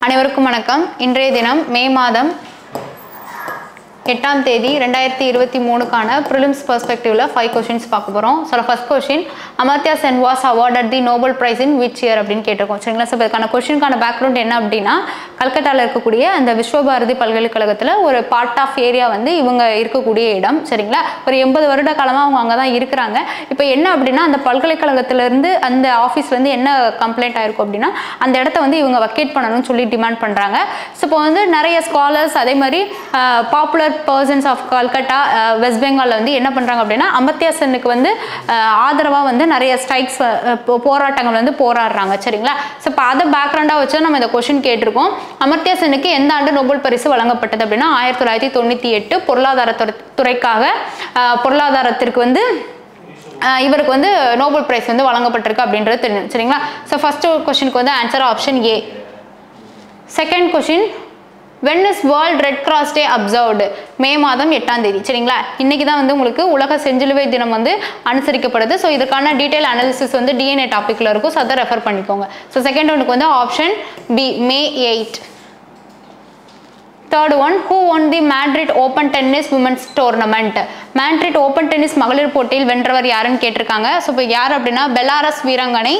அனைவருக்கும் வணக்கம் இன்றைய தினம் மே மாதம் எட்டாம் தேதி ரெண்டாயிரத்தி இருபத்தி மூணுக்கான ப்ரிலிம்ஸ் பர்ஸ்பெக்டிவ்ல ஃபைவ் கொஷின்ஸ் பார்க்க போகிறோம் so first question Amartya Sen was awarded the Nobel prize in which year அப்படின்னு கேட்டிருக்கோம் சரிங்களா ஸோ இதுக்கான கொஷினுக்கான பேக்ரவுண்ட் என்ன அப்படின்னா கல்கட்டாவில் இருக்கக்கூடிய அந்த விஸ்வபாரதி பல்கலைக்கழகத்தில் ஒரு பார்ட் ஆஃப் ஏரியா வந்து இவங்க இருக்கக்கூடிய இடம் சரிங்களா ஒரு எண்பது வருட காலமாக அவங்க அங்கே தான் இருக்கிறாங்க இப்போ என்ன அப்படின்னா அந்த பல்கலைக்கழகத்திலேருந்து அந்த ஆஃபீஸ்லேருந்து என்ன கம்ப்ளைண்ட் ஆயிருக்கும் அப்படின்னா அந்த இடத்த வந்து இவங்க வக்கேட் பண்ணணும்னு சொல்லி டிமாண்ட் பண்ணுறாங்க ஸோ இப்போ வந்து நிறைய ஸ்காலர்ஸ் அதே மாதிரி popular persons of Calcutta west பெங்காலில் வந்து என்ன பண்ணுறாங்க அப்படின்னா அமர்த்தியா சென்னுக்கு வந்து ஆதரவாக வந்து நிறைய ஸ்ட்ரைக்ஸ் போராட்டங்கள் வந்து போராடுறாங்க சரிங்களா ஸோ இப்போ அதை பேக்ரவுண்டாக வச்சு நம்ம இந்த கொஷின் கேட்டிருக்கோம் அமர்த்தியா சென்னுக்கு எந்த ஆண்டு நோபல் பரிசு வழங்கப்பட்டது அப்படின்னா ஆயிரத்தி தொள்ளாயிரத்தி தொண்ணூற்றி எட்டு பொருளாதார துறை- துறைக்காக அஹ், பொருளாதாரத்திற்கு வந்து அஹ் இவருக்கு வந்து நோபல் பிரைஸ் வந்து வழங்கப்பட்டிருக்கு அப்படின்றது தெரியும் சரிங்களா ஸோ ஃபர்ஸ்ட் கொஸ்டினுக்கு வந்து answer option A second question when is world red cross day observed May மாதம் எட்டாம் தேதி சரிங்களா இன்னைக்கு தான் வந்து உங்களுக்கு உலக செஞ்சிலுவை தினம் வந்து அனுசரிக்கப்படுது ஸோ இதுக்கான டீடைல் அனாலிசிஸ் வந்து டிஎன்ஏ டாப்பிக்கில் இருக்கும் ஸோ அதை ரெஃபர் பண்ணிக்கோங்க ஸோ செகண்ட் ஒனுக்கு வந்து option B May eight third one who won the Madrid open tennis women's tournament Madrid open tennis மகளிர் போட்டியில் வென்றவர் யாருன்னு கேட்டிருக்காங்க ஸோ இப்போ யார் அப்படின்னா பெலாரஸ் வீராங்கனை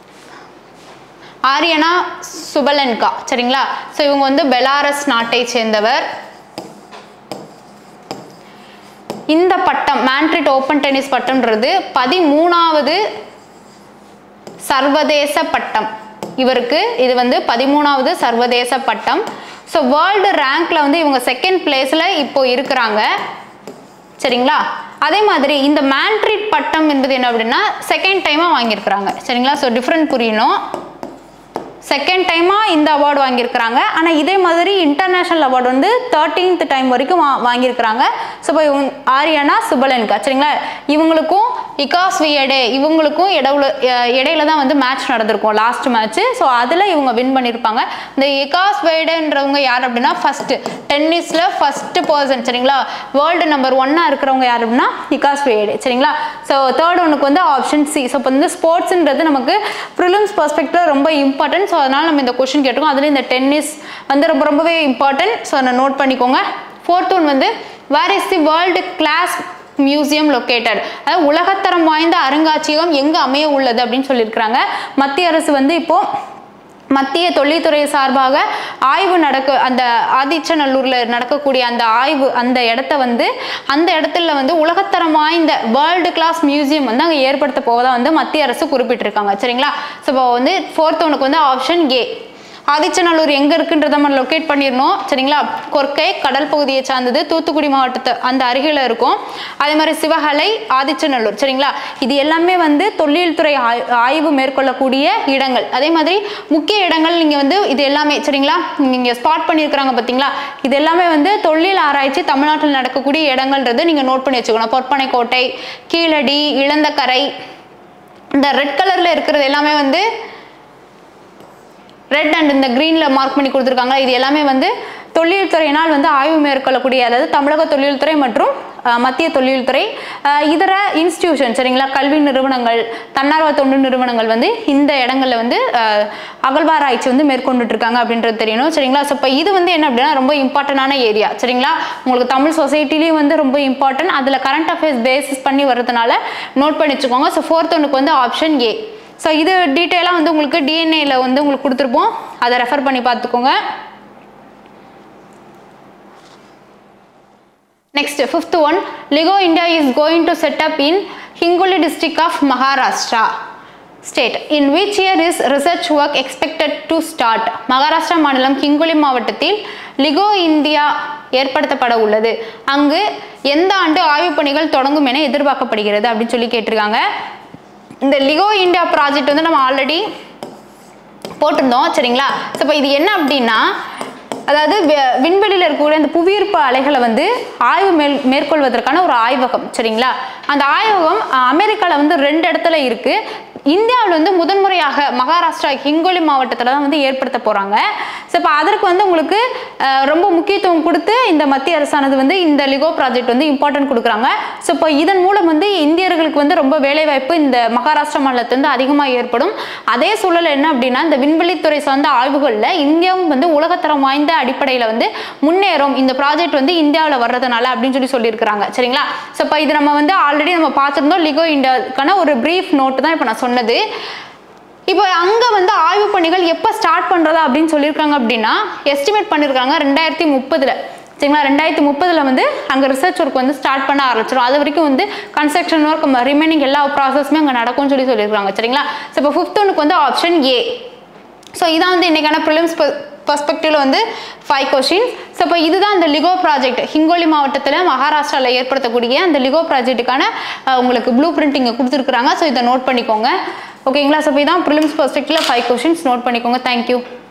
ஆரியனா சுபலன்கா சரிங்களா ஸோ இவங்க வந்து பெலாரஸ் நாட்டை சேர்ந்தவர் இந்த பட்டம் மேண்ட்ரிட் ஓப்பன் டென்னிஸ் பட்டம்ன்றது பதிமூணாவது சர்வதேச பட்டம் இவருக்கு இது வந்து பதிமூணாவது சர்வதேச பட்டம் ஸோ வேர்ல்டு ரேங்க்ல வந்து இவங்க செகண்ட் பிளேஸ்ல இப்போ இருக்கிறாங்க சரிங்களா அதே மாதிரி இந்த மேண்ட்ரிட் பட்டம் என்பது என்ன அப்படின்னா செகண்ட் டைமாக வாங்கியிருக்கிறாங்க சரிங்களா ஸோ டிஃப்ரெண்ட் புரியணும் செகண்ட் டைமாக இந்த அவார்டு வாங்கியிருக்கிறாங்க ஆனால் இதே மாதிரி இன்டர்நேஷ்னல் அவார்டு வந்து தேர்ட்டீன்த் டைம் வரைக்கும் வா வாங்கியிருக்கிறாங்க ஸோ இப்போ இவங்க ஆரியானா சுபலன்கா சரிங்களா இவங்களுக்கும் இகாஸ் வியடே இவங்களுக்கும் இடவுல அஹ் இடையில தான் வந்து மேட்ச் நடந்திருக்கும் லாஸ்ட் மேட்ச் ஸோ அதில் இவங்க வின் பண்ணியிருப்பாங்க இந்த இகாஸ் வேடேன்றவங்க யார் அப்படின்னா ஃபர்ஸ்ட் டென்னிஸில் ஃபர்ஸ்ட் பர்சன் சரிங்களா வேர்ல்டு நம்பர் ஒன்னாக இருக்கிறவங்க யார் அப்படின்னா இகாஸ் வேடே சரிங்களா ஸோ தேர்ட் ஒனுக்கு வந்து ஆப்ஷன் சி ஸோ இப்போ வந்து ஸ்போர்ட்ஸ்ன்றது நமக்கு ப்ரிலிம்ஸ் பர்ஸ்பெக்டில் ரொம்ப இம்பார்ட்டன்ட் ஸோ அதனால் நம்ம இந்த கொஷின் கேட்டிருக்கோம் அதுலேயும் இந்த டென்னிஸ் வந்து ரொம்ப ரொம்பவே இம்பார்ட்டன்ட் ஸோ அதை நோட் பண்ணிக்கோங்க ஃபோர்த் ஒன் வந்து where is the world class museum located அதாவது உலகத்தரம் வாய்ந்த அருங்காட்சியகம் எங்கே அமைய உள்ளது அப்படின்னு சொல்லியிருக்கிறாங்க மத்திய அரசு வந்து இப்போ மத்திய தொழில்துறை சார்பாக ஆய்வு நடக்க அந்த ஆதிச்சநல்லூரில் நடக்கக்கூடிய அந்த ஆய்வு அந்த இடத்த வந்து அந்த இடத்துல வந்து உலகத்தரம் வாய்ந்த வேர்ல்டு கிளாஸ் மியூசியம் வந்து அங்கே ஏற்படுத்த போவதா வந்து மத்திய அரசு குறிப்பிட்டிருக்காங்க சரிங்களா ஸோ இப்போ வந்து ஃபோர்த் ஒனுக்கு வந்து ஆப்ஷன் ஏ ஆதிச்சநல்லூர் எங்க இருக்குன்றத நம்ம லொக்கேட் பண்ணிடணும் சரிங்களா கொர்க்கை கடல் பகுதியை சார்ந்தது தூத்துக்குடி மாவட்டத்தை அந்த அருகில இருக்கும் அதே மாதிரி சிவகலை ஆதிச்சநல்லூர் சரிங்களா இது எல்லாமே வந்து தொழில்துறை ஆய்- ஆய்வு மேற்கொள்ளக்கூடிய இடங்கள் அதே மாதிரி முக்கிய இடங்கள் நீங்க வந்து இது எல்லாமே சரிங்களா நீங்க ஸ்பாட் பண்ணியிருக்கிறாங்க பார்த்தீங்களா இது எல்லாமே வந்து தொழில் ஆராய்ச்சி தமிழ்நாட்டில் நடக்கக்கூடிய இடங்கள்ன்றது நீங்க நோட் பண்ணி வச்சுக்கணும் பொற்பனை கோட்டை கீழடி இளந்தக்கரை இந்த ரெட் கலர்ல இருக்கிறது எல்லாமே வந்து ரெட் அண்ட் இந்த க்ரீனில் மார்க் பண்ணி கொடுத்துருக்காங்களா இது எல்லாமே வந்து தொழில்துறையினால் வந்து ஆய்வு மேற்கொள்ளக்கூடிய அதாவது தமிழக தொழில்துறை மற்றும் அஹ், மத்திய தொழில்துறை அஹ், இதர இன்ஸ்டிடியூஷன் சரிங்களா கல்வி நிறுவனங்கள் தன்னார்வ தொண்டு நிறுவனங்கள் வந்து இந்த இடங்கள்ல வந்து அஹ், அகழ்வாராய்ச்சி வந்து மேற்கொண்டுட்டு இருக்காங்க அப்படின்றது தெரியணும் சரிங்களா ஸோ இப்போ இது வந்து என்ன அப்படின்னா ரொம்ப இம்பார்ட்டண்டான ஏரியா சரிங்களா உங்களுக்கு தமிழ் சொசைட்டிலையும் வந்து ரொம்ப இம்பார்ட்டன்ட் அதில் கரண்ட் அஃபேர்ஸ் பேசிஸ் பண்ணி வரதுனால நோட் பண்ணி வச்சுக்கோங்க ஸோ ஃபோர்த் ஒனுக்கு வந்து ஆப்ஷன் ஏ ஸோ இது டீட்டெயிலாக வந்து உங்களுக்கு டிஎன்ஏல வந்து உங்களுக்கு கொடுத்துருப்போம் அதை ரெஃபர் பண்ணி பார்த்துக்கோங்க next fifth one LIGO India is going to set up in Hingoli district of Maharashtra state in which year is research work expected to start Maharashtra மாநிலம் ஹிங்குலி மாவட்டத்தில் லிகோ இந்தியா ஏற்படுத்தப்பட உள்ளது அங்கு எந்த ஆண்டு ஆய்வுப் பணிகள் தொடங்கும் என எதிர்பார்க்கப்படுகிறது அப்படின்னு சொல்லி கேட்டிருக்காங்க இந்த லிகோ இந்தியா ப்ராஜெக்ட் வந்து நம்ம ஆல்ரெடி போட்டிருந்தோம் சரிங்களா ஸோ இப்போ இது என்ன அப்படின்னா அதாவது வி- விண்வெளியில் இருக்கக்கூடிய அந்த புவியீர்ப்பு அலைகளை வந்து ஆய்வு மேல் மேற்கொள்வதற்கான ஒரு ஆய்வகம் சரிங்களா அந்த ஆய்வகம் அமெரிக்காவில் வந்து ரெண்டு இடத்துல இருக்கு இந்தியாவில் வந்து முதன்முறையாக மகாராஷ்டிரா ஹிங்கோலி மாவட்டத்தில் தான் வந்து ஏற்படுத்த போகிறாங்க ஸோ இப்போ அதற்கு வந்து உங்களுக்கு அஹ், ரொம்ப முக்கியத்துவம் கொடுத்து இந்த மத்திய அரசானது வந்து இந்த லிகோ ப்ராஜெக்ட் வந்து இம்பார்ட்டன்ட் கொடுக்குறாங்க ஸோ இப்போ இதன் மூலம் வந்து இந்தியர்களுக்கு வந்து ரொம்ப வேலைவாய்ப்பு இந்த மகாராஷ்டிரா மாநிலத்திலிருந்து அதிகமாக ஏற்படும் அதே சூழல் என்ன அப்படின்னா இந்த விண்வெளித்துறை சார்ந்த ஆய்வுகளில் இந்தியாவும் வந்து உலகத்தரம் வாய்ந்த அடிப்படையில் வந்து முன்னேறும் இந்த ப்ராஜெக்ட் வந்து இந்தியாவில் வர்றதுனால அப்படின்னு சொல்லி சொல்லியிருக்கிறாங்க சரிங்களா ஸோ இப்போ இது நம்ம வந்து ஆல்ரெடி நம்ம பார்த்துருந்தோம் லிகோ இந்தியாவுக்கான ஒரு பிரீஃப் நோட்டு தான் இப்போ நான் சொன்னது இப்போ அங்கே வந்து ஆய்வு பணிகள் எப்போ ஸ்டார்ட் பண்ணுறதா அப்படின்னு சொல்லியிருக்காங்க அப்படின்னா எஸ்டிமேட் பண்ணியிருக்காங்க ரெண்டாயிரத்தி முப்பதில் சரிங்களா ரெண்டாயிரத்தி முப்பதில் வந்து அங்கே ரிசர்ச் ஒர்க் வந்து ஸ்டார்ட் பண்ண ஆரம்பிச்சிடும் அது வரைக்கும் வந்து கன்ஸ்ட்ரக்ஷன் ஒர்க் ரிமைனிங் எல்லா ப்ராசஸுமே அங்கே நடக்கும்னு சொல்லி சொல்லியிருக்காங்க சரிங்களா ஸோ இப்போ ஃபிஃப்த் ஒனுக்கு வந்து ஆப்ஷன் ஏ ஸோ இதான் வந்து இன்றைக்கான ப்ரிலிம்ஸ் பர்ஸ்பெக்டிவ்ல வந்து ஃபைவ் கொஷின்ஸ் ஸோ இப்போ இதுதான் அந்த லிகோ ப்ராஜெக்ட் ஹிங்கோலி மாவட்டத்தில் மகாராஷ்டிராவில் ஏற்படுத்தக்கூடிய அந்த லிகோ ப்ராஜெக்ட்டுக்கான அஹ், உங்களுக்கு ப்ளூ பிரிண்ட் இங்கே கொடுத்துருக்குறாங்க ஸோ இதை நோட் பண்ணிக்கோங்க ஓகேங்களா ஸோ இப்போ இதான் ப்ரிலிம்ஸ் பர்ஸ்பெக்டிவ்ல ஃபைவ் கொஷின்ஸ் நோட் பண்ணிக்கோங்க தேங்க்யூ